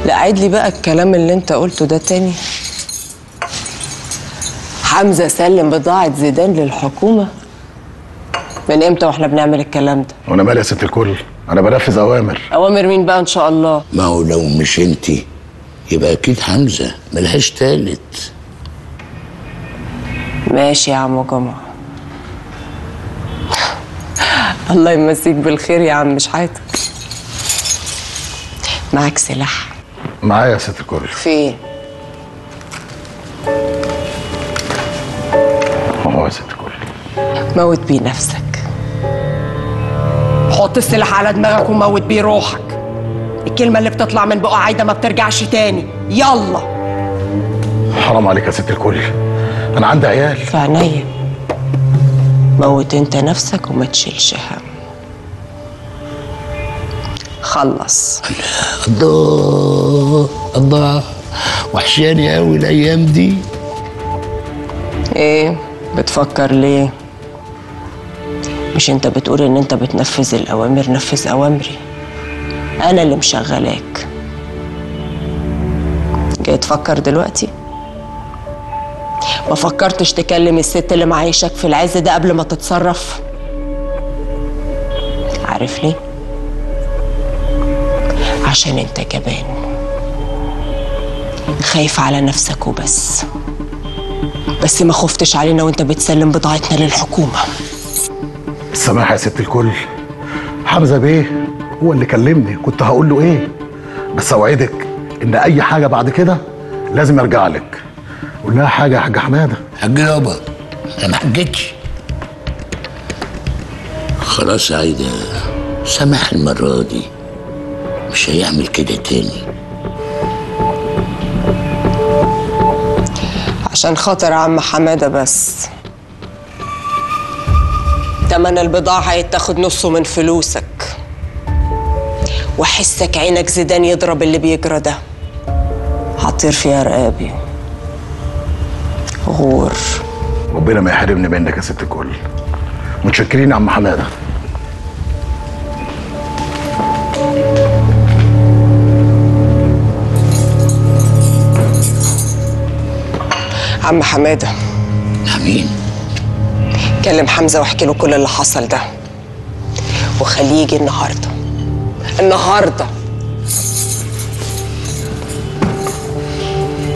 لا عيد لي بقى الكلام اللي انت قلته ده تاني حمزة سلم بضاعة زيدان للحكومة من امتى واحنا بنعمل الكلام ده وانا مالي يا ست الكل انا بنفذ اوامر اوامر مين بقى ان شاء الله ما هو لو مش انتي يبقى اكيد حمزه ملهاش تالت ماشي يا عم جمعة الله يمسيك بالخير يا عم شحاتة معاك سلاح معايا يا ست الكل فين هو يا ست الكل موت بيه نفسك حط السلاح على دماغك وموت بيه روحك الكلمة اللي بتطلع من بقى عايدة ما بترجعش تاني يلا حرام عليك يا ست الكل انا عندي عيال في عينيا موت انت نفسك وما تشيلش هم خلص الله الله وحشاني قوي الايام دي ايه بتفكر ليه مش انت بتقول ان انت بتنفذ الاوامر نفذ اوامري انا اللي مشغلاك جاي تفكر دلوقتي ما فكرتش تكلم الست اللي معيشك في العز ده قبل ما تتصرف عارف ليه عشان انت جبان خايف على نفسك وبس بس ما خفتش علينا وانت بتسلم بضاعتنا للحكومة السماح يا ست الكل حمزه بيه هو اللي كلمني كنت هقول له ايه بس اوعدك ان اي حاجه بعد كده لازم ارجع لك قول لها حاجه يا حاج حماده حاج يابا انا ما حجتش خلاص يا عايده سامح المره دي مش هيعمل كده تاني عشان خاطر عم حمادة بس تمن البضاعة هيتاخد نصه من فلوسك وحسك عينك زيدان يضرب اللي بيجرى ده هطير فيها رقابي غور ربنا ما يحرمني منك يا ست الكل متشكرين يا عم حماده عم حمادة امين كلم حمزة واحكي له كل اللي حصل ده وخليه يجي النهاردة النهاردة